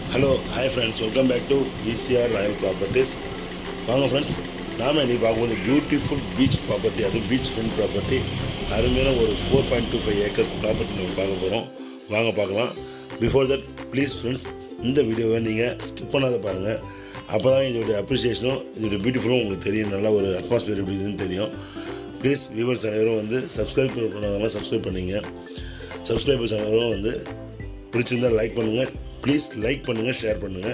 hello hi friends welcome back to ECR royal properties வாங்க friends நாம் இன்னைக்கு பார்க்கும்போது பியூட்டிஃபுல் பீச் ப்ராப்பர்ட்டி அதுவும் பீச் ஃப்ரண்ட் ப்ராப்பர்ட்டி அருமையான ஒரு four point two five acres property நம்ம பார்க்க போகிறோம் வாங்க பார்க்கலாம் பிஃபோர் தட் ப்ளீஸ் ஃப்ரெண்ட்ஸ் இந்த வீடியோவை நீங்கள் ஸ்கிப் பண்ணாத பாருங்கள் அப்போ தான் இதோடைய அப்ரிசியேஷனும் இதோடைய பியூட்டிஃபுல்லும் உங்களுக்கு தெரியும் நல்ல ஒரு அட்மாஸ்பியர் எப்படி இதுன்னு தெரியும் ப்ளீஸ் வியூவர்ஸ் அனைவரும் வந்து சப்ஸ்கிரைப் பண்ணாதவங்களாம் சப்ஸ்கிரைப் பண்ணிங்க சப்ஸ்கிரைபர்ஸ் அனைவரும் வந்து பிடிச்சிருந்தா லைக் பண்ணுங்கள் ப்ளீஸ் லைக் பண்ணுங்கள் ஷேர் பண்ணுங்கள்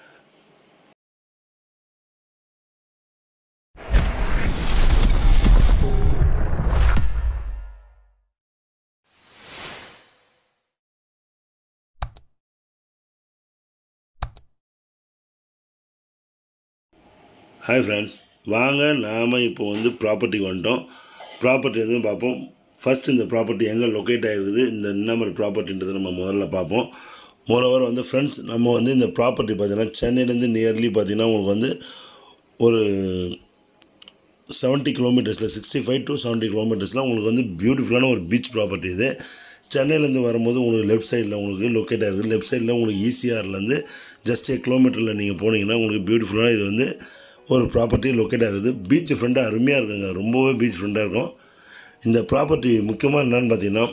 ஹாய் ஃப்ரெண்ட்ஸ் வாங்க நாம் இப்போ வந்து ப்ராப்பர்ட்டிக்கு வந்துட்டோம் ப்ராப்பர்ட்டி எதுவும் பார்ப்போம் ஃபர்ஸ்ட் இந்த ப்ராப்பர்ட்டி எங்கே லொக்கேட் ஆகிருக்குது இந்த என்ன மாதிரி ப்ராப்பர்ட்டின்றதை நம்ம முதல்ல பார்ப்போம் மோரோவர் வந்து ஃப்ரெண்ட்ஸ் நம்ம வந்து இந்த ப்ராப்பர்ட்டி பார்த்தீங்கன்னா சென்னையிலேருந்து நியர்லி பார்த்தீங்கன்னா உங்களுக்கு வந்து ஒரு செவன்ட்டி கிலோமீட்டர்ஸில் சிக்ஸ்டி ஃபைவ் டு செவன்ட்டி கிலோமீட்டர்ஸில் உங்களுக்கு வந்து பியூட்டிஃபுல்லான ஒரு பீச் ப்ராப்பர்ட்டி இது சென்னையிலேருந்து வரும்போது உங்களுக்கு லெஃப்ட் சைடில் உங்களுக்கு லொக்கேட் ஆகிருக்கு லெஃப்ட் சைடில் உங்களுக்கு ஈசிஆர்லேருந்து ஜஸ்ட் ஏ கிலோமீட்டரில் நீங்கள் போனீங்கன்னா உங்களுக்கு பியூட்டிஃபுல்லான இது வந்து ஒரு ப்ராப்பர்ட்டி லொக்கேட் ஆகுது பீச் ஃப்ரெண்டாக அருமையாக இருக்குங்க ரொம்பவே பீச் ஃப்ரெண்டாக இருக்கும் இந்த ப்ராப்பர்ட்டி முக்கியமாக என்னன்னு பார்த்தீங்கன்னா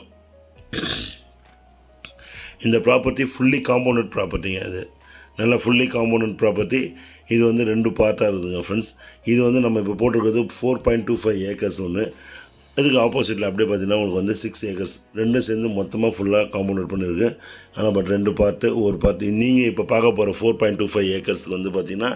இந்த ப்ராப்பர்ட்டி ஃபுல்லி காம்பவுண்டட் ப்ராப்பர்ட்டிங்க அது நல்லா ஃபுல்லி காம்பவுண்டட் ப்ராப்பர்ட்டி இது வந்து ரெண்டு பார்ட்டாக இருக்குதுங்க ஃப்ரெண்ட்ஸ் இது வந்து நம்ம இப்போ போட்டிருக்கிறது four point two five acres ஒன்று இதுக்கு ஆப்போசிட்டில் அப்படியே பார்த்தீங்கன்னா உங்களுக்கு வந்து சிக்ஸ் ஏக்கர்ஸ் ரெண்டும் சேர்ந்து மொத்தமாக ஃபுல்லாக காம்பவுண்டட் பண்ணியிருக்கு ஆனால் பட் ரெண்டு பார்ட்டு ஒரு பார்ட்டு நீங்கள் இப்போ பார்க்க போகிற ஃபோர் பாயிண்ட் டூ ஃபைவ் ஏக்கர்ஸ்க்கு வந்து பார்த்தீங்கன்னா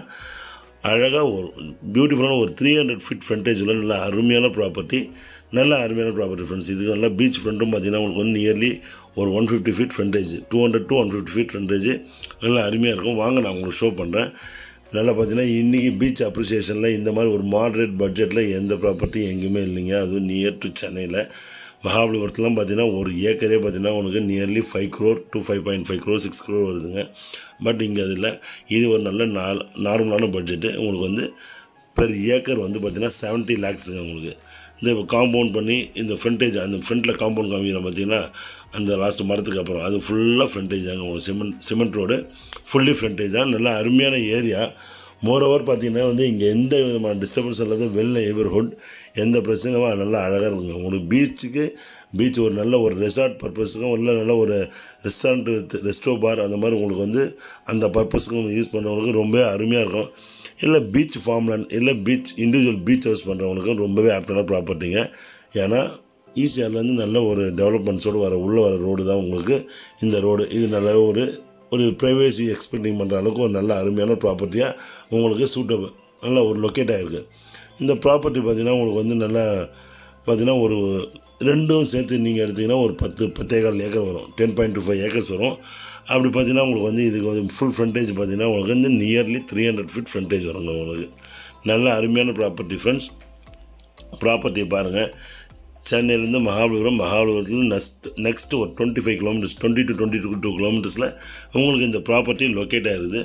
அழகாக ஒரு பியூட்டிஃபுல்லான ஒரு த்ரீ ஹண்ட்ரட் ஃபீட் ஃப்ரண்டேஜ் உள்ள நல்ல அருமையான ப்ராப்பர்ட்டி நல்ல அருமையான ப்ராப்பர்ட்டி ஃப்ரெண்ட்ஸ் இதுக்கு நல்லா பீச் ஃப்ரண்ட்டும் பார்த்தீங்கன்னா உங்களுக்கு வந்து நியர்லி ஒரு one fifty feet frontage two hundred to one fifty feet frontage நல்லா அருமையாக இருக்கும் வாங்க நான் உங்களுக்கு ஷோ பண்ணுறேன் நல்லா பார்த்தீங்கன்னா இன்றைக்கி பீச் அப்ரிசியேஷனில் இந்த மாதிரி ஒரு மாடரேட் பட்ஜெட்டில் எந்த ப்ராப்பர்ட்டியும் எங்கேயுமே இல்லைங்க அதுவும் நியர் டு சென்னையில் மகாபலிபுரத்துலாம் பார்த்தீங்கன்னா ஒரு ஏக்கரே பார்த்தீங்கன்னா உனக்கு nearly five crore two five point five crore six crore வருதுங்க பட் இங்கே அதில் இது ஒரு நல்ல நால் நார்மலான பட்ஜெட்டு உங்களுக்கு வந்து பெர் ஏக்கர் வந்து பார்த்தீங்கன்னா செவன்ட்டி லேக்ஸுங்க உங்களுக்கு இந்த காம்பவுண்ட் பண்ணி இந்த ஃப்ரண்டேஜ் அந்த ஃப்ரண்ட்டில் காம்பவுண்ட் காமிக்கிறோம் பார்த்தீங்கன்னா அந்த லாஸ்ட் மரத்துக்கு அப்புறம் அது ஃபுல்லாக ஃப்ரண்டேஜ் தாங்க உங்களுக்கு cement cement road fully frontage தான் நல்ல அருமையான ஏரியா மோரோவர் பார்த்தீங்கன்னா வந்து இங்கே எந்த விதமான டிஸ்டர்பன்ஸ் இல்லாத வெல் நெய்பர்ஹுட் எந்த பிரச்சனையும் நல்லா அழகாக இருக்குங்க உங்களுக்கு பீச்சுக்கு பீச் ஒரு நல்ல ஒரு ரெசார்ட் பர்பஸுக்கும் இல்லை நல்ல ஒரு ரெஸ்டாரண்ட் வித் ரெஸ்டோ பார் அந்த மாதிரி உங்களுக்கு வந்து அந்த பர்பஸுக்கும் யூஸ் பண்ணுறவங்களுக்கு ரொம்ப அருமையாக இருக்கும் இல்லை பீச் ஃபார்ம்லேண்ட் இல்லை பீச் இண்டிவிஜுவல் பீச் ஹவுஸ் பண்ணுறவங்களுக்கும் ரொம்பவே ஆப்டான ப்ராப்பர்ட்டிங்க ஏன்னா ஈசிஆர்லேருந்து நல்ல ஒரு டெவலப்மெண்ட்ஸோடு வர உள்ளே வர ரோடு தான் உங்களுக்கு இந்த ரோடு இது நல்ல ஒரு ஒரு ப்ரைவேசி எக்ஸ்பெக்டிங் பண்ணுற அளவுக்கு ஒரு நல்ல அருமையான ப்ராப்பர்ட்டியாக உங்களுக்கு சூட்டபிள் நல்ல ஒரு லொக்கேட் ஆகிருக்கு இந்த ப்ராப்பர்ட்டி பார்த்திங்கன்னா உங்களுக்கு வந்து நல்லா பார்த்திங்கன்னா ஒரு ரெண்டும் சேர்த்து நீங்கள் எடுத்திங்கன்னா ஒரு பத்து பத்தேகால் ஏக்கர் வரும் ten point two five acres வரும் அப்படி பார்த்தீங்கன்னா உங்களுக்கு வந்து இதுக்கு வந்து ஃபுல் ஃப்ரண்டேஜ் பார்த்தீங்கன்னா உங்களுக்கு வந்து nearly three hundred feet frontage வருங்க உங்களுக்கு நல்ல அருமையான ப்ராப்பர்ட்டி ஃப்ரெண்ட்ஸ் ப்ராப்பர்ட்டியை பாருங்கள் சென்னையிலேருந்து மகாபலிபுரம் மகாபலிபுரத்தில் நெக்ஸ்ட் நெக்ஸ்ட் ஒரு twenty five kilometres twenty to twenty two two கிலோமீட்டர்ஸில் உங்களுக்கு இந்த ப்ராப்பர்ட்டி லொக்கேட் ஆகிருது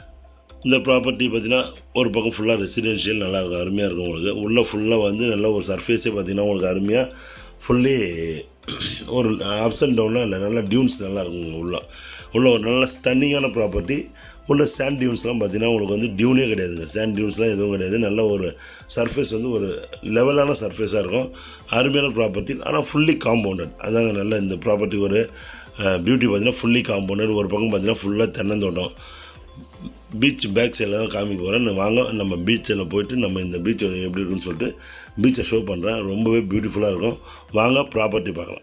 இந்த ப்ராப்பர்ட்டி பார்த்தீங்கன்னா ஒரு பக்கம் ஃபுல்லாக ரெசிடென்ஷியல் நல்லாயிருக்கும் அருமையாக இருக்கும் உங்களுக்கு உள்ளே ஃபுல்லாக வந்து நல்ல ஒரு சர்ஃபேஸே பார்த்தீங்கன்னா உங்களுக்கு அருமையாக ஃபுல்லி ஒரு அப்ஸ் அண்ட் டவுனில் இல்லை நல்ல டியூன்ஸ் நல்லா இருக்குங்க உள்ள உள்ள ஒரு நல்ல ஸ்டன்னிங்கான ப்ராப்பர்ட்டி உள்ள சேண்ட் டியூன்ஸ்லாம் பார்த்தீங்கன்னா உங்களுக்கு வந்து டியூனே கிடையாதுங்க சேண்ட் டியூன்ஸ்லாம் எதுவும் கிடையாது நல்ல ஒரு சர்ஃபேஸ் வந்து ஒரு லெவலான சர்ஃபேஸாக இருக்கும் அருமையான ப்ராப்பர்ட்டி ஆனால் ஃபுல்லி காம்பவுண்டட் அதாங்க நல்ல இந்த ப்ராப்பர்ட்டி ஒரு பியூட்டி பார்த்தீங்கன்னா ஃபுல்லி காம்பவுண்டட் ஒரு பக்கம் பார்த்தீங்கன்னா ஃபுல்லாக தென்னந்தோட்டம் பீச் பேக் சைடில் தான் காமிக்க போகிறேன் வாங்க நம்ம பீச்சில் போயிட்டு நம்ம இந்த பீச் எப்படி இருக்குன்னு சொல்லிட்டு பீச்சை ஷோ பண்ணுறேன் ரொம்பவே பியூட்டிஃபுல்லாக இருக்கும் வாங்க ப்ராப்பர்ட்டி பார்க்கலாம்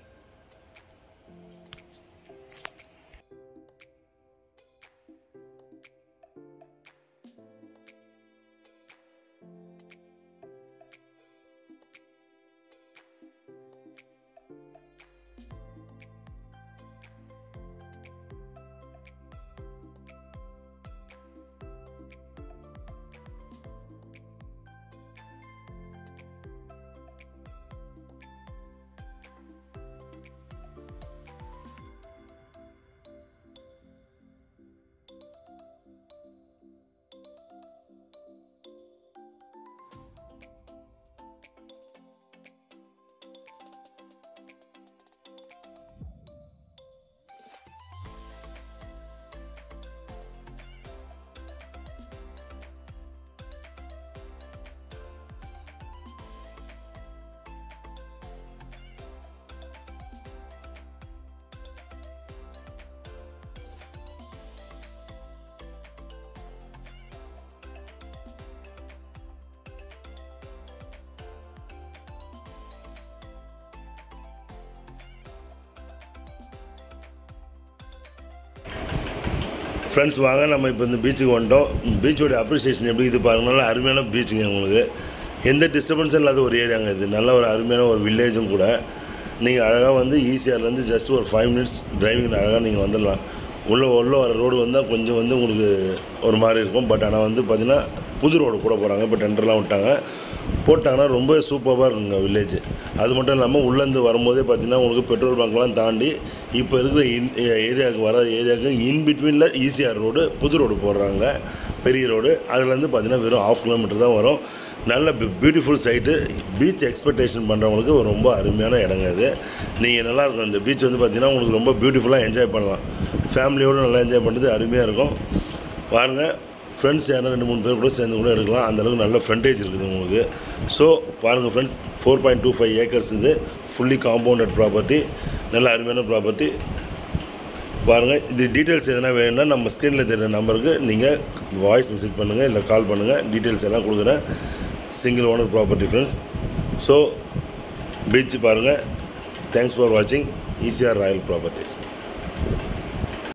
ஃப்ரெண்ட்ஸ் வாங்க நம்ம இப்போ இந்த பீச்சுக்கு வந்துட்டோம் பீச்சோட அப்ரிசியேஷன் எப்படி இது பாருங்க நல்லா அருமையான பீச்சுங்க உங்களுக்கு எந்த டிஸ்டர்பன்ஸும் இல்லாத ஒரு ஏரியாங்க இது நல்ல ஒரு அருமையான ஒரு வில்லேஜும் கூட நீங்கள் அழகாக வந்து ஈஸியார்லேருந்து ஜஸ்ட் ஒரு ஃபைவ் மினிட்ஸ் டிரைவிங் அழகாக நீங்கள் வந்துடலாம் உள்ளே உள்ளே வர ரோடு வந்தால் கொஞ்சம் வந்து உங்களுக்கு ஒரு மாதிரி இருக்கும் பட் ஆனால் வந்து பார்த்திங்கன்னா புது ரோடு கூட போகிறாங்க இப்போ டெண்டர்லாம் விட்டாங்க போட்டாங்கன்னா ரொம்ப சூப்பராக இருக்குங்க வில்லேஜ் அது மட்டும் இல்லாமல் உள்ளேருந்து வரும்போதே பார்த்திங்கன்னா உங்களுக்கு பெட்ரோல் பங்க்லாம் தாண்டி இப்போ இருக்கிற இன் ஏரியாவுக்கு வர ஏரியாவுக்கு இன் பிட்வீனில் ஈசிஆர் ரோடு புது ரோடு போடுறாங்க பெரிய ரோடு அதுலேருந்து பார்த்திங்கன்னா வெறும் ஆஃப் கிலோமீட்டர் தான் வரும் நல்ல பியூட்டிஃபுல் சைட்டு பீச் எக்ஸ்பெக்டேஷன் பண்ணுறவங்களுக்கு ஒரு ரொம்ப அருமையான இடங்க இது நீங்கள் நல்லாயிருக்கும் இந்த பீச் வந்து பார்த்திங்கன்னா உங்களுக்கு ரொம்ப பியூட்டிஃபுல்லாக என்ஜாய் பண்ணலாம் ஃபேமிலியோடு நல்லா என்ஜாய் பண்ணுறது அருமையாக இருக்கும் பாருங்கள் ஃப்ரெண்ட்ஸ் யாரும் ரெண்டு மூணு பேர் கூட சேர்ந்து கூட எடுக்கலாம் அந்தளவுக்கு நல்ல ஃப்ரண்டேஜ் இருக்குது உங்களுக்கு ஸோ பாருங்கள் friends four point two five acres இது ஃபுல்லி காம்பவுண்டட் ப்ராப்பர்ட்டி நல்ல அருமையான ப்ராப்பர்ட்டி பாருங்கள் இது டீட்டெயில்ஸ் எதனா வேணும்னா நம்ம ஸ்க்ரீனில் தெரியுற நம்பருக்கு நீங்கள் வாய்ஸ் மெசேஜ் பண்ணுங்கள் இல்லை கால் பண்ணுங்கள் டீட்டெயில்ஸ் எல்லாம் கொடுக்குறேன் single owner property friends so beach பாருங்கள் தேங்க்ஸ் ஃபார் வாட்சிங் ஈசிஆர் ராயல் ப்ராப்பர்ட்டிஸ்